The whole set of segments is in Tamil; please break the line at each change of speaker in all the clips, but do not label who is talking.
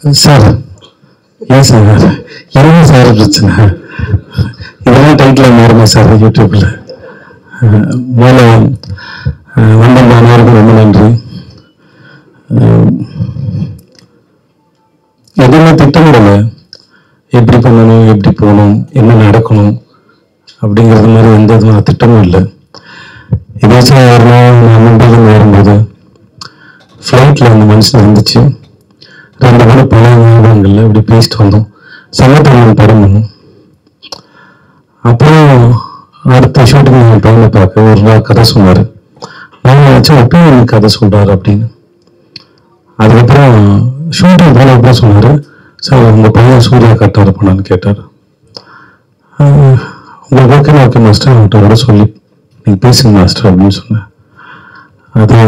சார் ஏன் சார் என்ன சார் பிரச்சனை இதெல்லாம் டைட்டில் மாறுமா சார் யூடியூப்ல அஹ், முதல்ல அஹ், வந்த மாணவருக்கு ரொம்ப நன்றி அஹ், எதுவுமே திட்டமிடல எப்படி பண்ணணும் எப்படி போகணும் என்ன நடக்கணும் அப்படிங்கிறது மாதிரி எந்த விதமான திட்டமும் இல்லை ஏதாச்சும் ஒரு நாள் நான் மும்பையிலேருந்து வரும்போது ஃப்ளைட்டில் அந்த மனுஷன் இருந்துச்சு ரெண்டு பேரும் பழைய ஞாபகங்கள்ல இப்படி பேசிட்டு வந்தோம் சமத்தமிழன் படம் பண்ணோம் அப்புறம் அடுத்த ஷூட்டிங் என் பையனை பார்க்க ஒரு நாள் கதை சொன்னார் நான் நினச்சேன் அப்பயும் எனக்கு கதை சொல்றாரு அப்படின்னு அதுக்கப்புறம் ஷூட்டிங் போன அப்புறம் சொன்னார் சார் உங்கள் பையன் சூர்யா கட்டார் பண்ணான்னு கேட்டார் ஆஹ், உங்களுக்கு ஓகே ஓகே மாஸ்டர் அவன்கிட்ட கூட சொல்லி நீங்கள் பேசுங்க மாஸ்டர் அப்படின்னு சொன்னேன் அது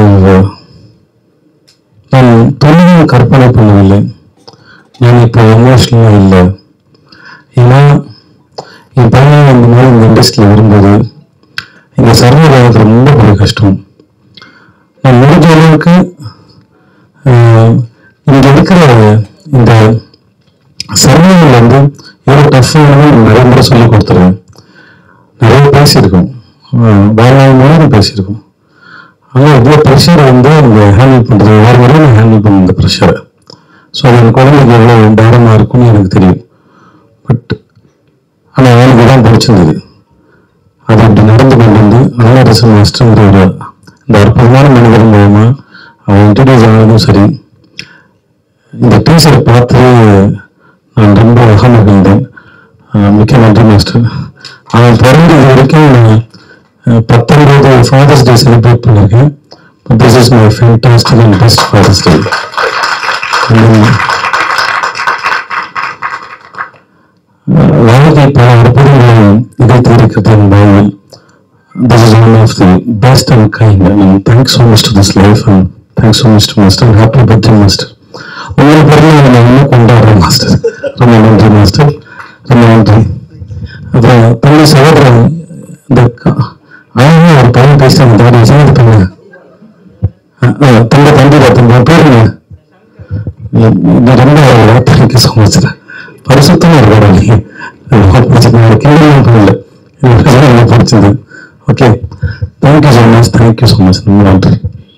நான் தொழிலும் கற்பனை பண்ணவில்லை நான் இப்போ எமோஷனலாக இல்லை ஏன்னா என் பையன் இந்த மாதிரி இந்த இண்டஸ்ட்ரியில் வரும்போது இந்த சர்வர் எனக்கு ரொம்ப பெரிய கஷ்டம் நான் முடிஞ்ச அளவுக்கு ஆஹ், இங்க இருக்கிற இந்த சர்வைவல் வந்து எவ்வளோ டஃப்பானது நிறைய முறை சொல்லி கொடுத்துருவேன் நிறைய பேசியிருக்கோம் ஆஹ், வாழ்நாள் முழுவதும் பேசியிருக்கோம் ஆனால் இவ்வளோ ப்ரெஷரை வந்து அவங்க ஹேண்டில் பண்ணுறது வேறு வரையும் ஹேண்டில் பண்ண இந்த ப்ரெஷரை ஸோ அது என் குழந்தைக்கு எவ்வளோ பாரமாக இருக்கும்னு எனக்கு தெரியும் பட் ஆனால் அவனுக்கு தான் பிடிச்சிருந்தது அது அப்படி நடந்து கொண்டு வந்து அன்னரசன் மாஸ்டர்ங்கிற ஒரு இந்த அற்புதமான மனிதர் மூலமா அவன் இன்ட்ரடியூஸ் ஆனதும் சரி இந்த டீச்சரை பார்த்து நான் ரொம்ப அகமகிழ்ந்தேன் ஆஹ் மிக்க நன்றி மாஸ்டர் அவன் பிறந்த இது வரைக்கும் நான் அஹ், பத்தொன்பது ஃபாதர்ஸ் டே செலிப்ரேட் பண்ணியிருக்கேன் this is my fantastic and best father's day வாழ்க்கை பல அற்புதங்களை நிகழ்த்தி இருக்கிறது என் வாழ்வில் this is one of the best and kind and thanks so much to this life and thanks so much to master and happy birthday master உங்களை பிறகு நான் இன்னும் கொண்டாடுறேன் மாஸ்டர் ரொம்ப நன்றி மாஸ்டர் ரொம்ப நன்றி அப்புறம் தம்பி சகோதரன் இந்த க- அழகா ஒரு பையன் பேசிட்டாங்க தாடி சேர்ந்து பண்ணுங்க தம்பி தம்பி தம்பி பேருங்க இது ரொம்ப தேங்க்யூ ஸோ மச் பரிசுத்தமா இருக்கா நீ கிண்டலும் பண்ணல எனக்கு பிடிச்சது okay thank you so much thank you so much ரொம்ப நன்றி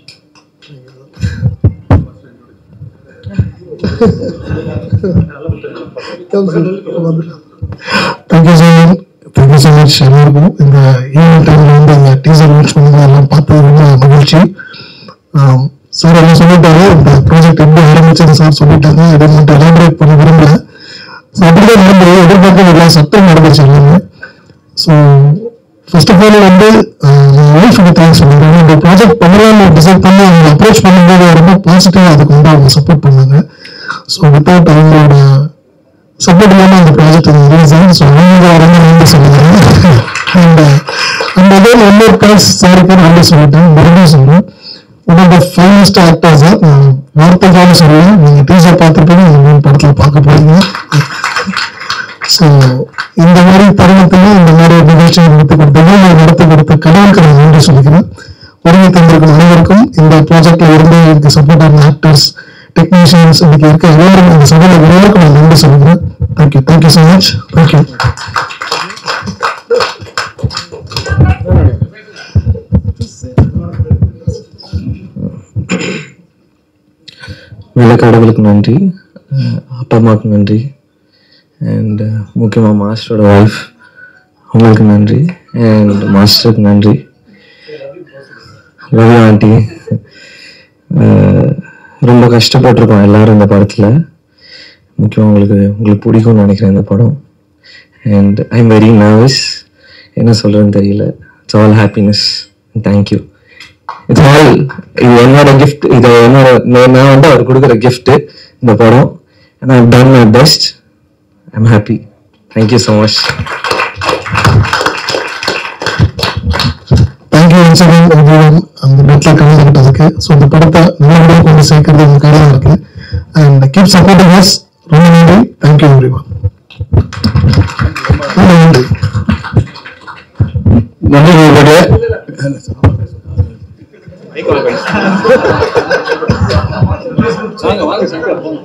thank you so much thank you so much எல்லாருக்கும் இந்த ஈவினிங் டைம்ல வந்து இந்த டீசர் லான்ச் பண்ணது எல்லாம் பார்த்தது ரொம்ப மகிழ்ச்சி சார் எல்லாம் சொல்லிட்டாரு இந்த ப்ராஜெக்ட் எப்படி ஆரம்பிச்சது சார் சொல்லிட்டாங்க இதை மட்டும் எலாபரேட் பண்ண விரும்பல ஸோ அப்படிதான் நடந்தது எதிர்பார்க்க எல்லாம் சட்டம் நடந்துச்சு எல்லாமே ஸோ ஃபர்ஸ்ட் ஆஃப் ஆல் வந்து ஒய்ஃபுக்கு தேங்க்ஸ் சொல்லுறேன் இந்த ப்ராஜெக்ட் பண்ணலாம்னு டிசைட் பண்ணி அவங்க அப்ரோச் பண்ணும்போது ரொம்ப பாசிட்டிவாக அதுக்கு வந்து அவங்க சப்போர்ட் பண்ணாங்க ஸோ வித்தவுட் அவங்களோட சப்போர்ட் இல்லாமல் அந்த ப்ராஜெக்ட் ரிலீஸ் ஆகுது ஸோ அவங்க ரொம்ப நன்றி சொல்லுறேன் அண்ட் அந்த இதே இன்னொரு தேங்க்ஸ் சாருக்கு நன்றி சொல்லிட்டேன் மறுபடியும் சொல்றேன் one of the finest actors நான் வார்த்தைக்காக சொல்லுவேன் நீங்கள் டீசர் பார்த்துருப்பீங்க இந்த மூணு படத்தில் பார்க்க போறீங்க ஸோ இந்த மாதிரி தருணத்துல இந்த மாதிரி ஒரு நிகழ்ச்சியை நடத்தி கொடுத்தது நான் நடத்தி கொடுத்த கடவுளுக்கு நான் நன்றி சொல்லிக்கிறேன் வருகை தந்திருக்கும் அனைவருக்கும் இந்த ப்ராஜெக்ட்ல இருந்து எனக்கு சப்போர்ட் ஆன ஆக்டர்ஸ் டெக்னீஷியன்ஸ் இன்னைக்கு இருக்க எல்லாரும் இந்த சபையில எல்லாருக்கும் நான் நன்றி சொல்லிக்கிறேன் thank you thank you so much thank you
நல்ல கடவுளுக்கு நன்றி அஹ் அப்பா அம்மாவுக்கு நன்றி அண்ட் முக்கியமாக மாஸ்டரோட ஒய்ஃப் அவங்களுக்கு நன்றி அண்ட் மாஸ்டருக்கு நன்றி ரவி ஆண்டி ரொம்ப கஷ்டப்பட்டிருக்கோம் எல்லாரும் இந்த படத்தில் முக்கியம் உங்களுக்கு உங்களுக்கு பிடிக்கும்னு நினைக்கிறேன் இந்த படம் and I am very nervous என்ன சொல்கிறேன்னு தெரியல it's all happiness thank you it's all இது என்னோட கிஃப்ட் இது என்னோட நான் நான் வந்து அவர் கொடுக்குற கிஃப்ட் இந்த படம் and I done my best I'm happy thank you so much
thank you once again everyone அந்த பெட்ல கலந்துக்கிட்டதுக்கு ஸோ இந்த படத்தை நல்லபடியாக கொண்டு சேர்க்கறது உங்க கையில இருக்கு அண்ட் கீப் சப்போர்ட்டிங் அஸ் ரொம்ப நன்றி தேங்க்யூ எவ்ரிவன் நன்றி
நன்றி உங்களுடைய
மைக்
வாங்க வாங்க சங்கர் போங்க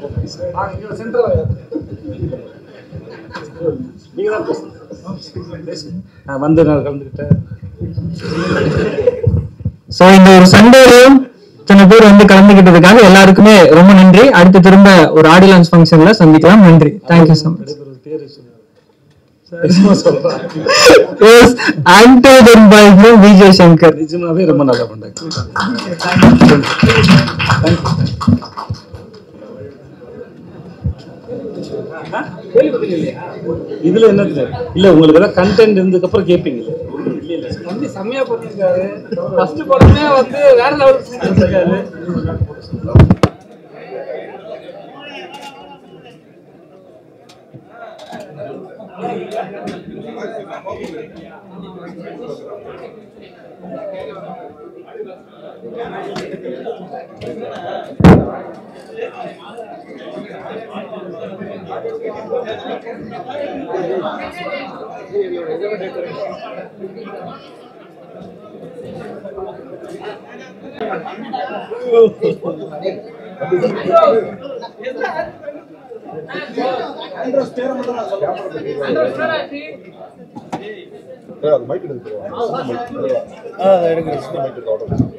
நீங்க தான் பேசுங்க நான் வந்து நான் கலந்துக்கிட்டேன்
சோ இந்த ஒரு சண்டேலையும் இத்தனை பேர் வந்து கலந்துக்கிட்டதுக்காக எல்லாருக்குமே ரொம்ப நன்றி அடுத்து திரும்ப ஒரு ஆடி லான்ச் ஃபங்க்ஷன்ல சந்திக்கலாம் நன்றி தேங்க்யூ ஸோ மச்
நிஜமா சொல்றேன்
எஸ் ஆண்டோடன் பை ஃப்ரம் விஜய் சங்கர்
நிஜமாவே ரொம்ப நல்லா பண்றாங்க இதுல என்ன இல்ல உங்களுக்கு ஏதாவது கண்டென்ட் இருந்ததுக்கு அப்புறம் கேட்பீங்க
வந்து செம்மையா பண்ணிருக்காரு ஃபர்ஸ்ட் படமே வந்து வேற லெவல் பண்ணிருக்காரு
அது மைக் எடுத்து மைக் எடுத்து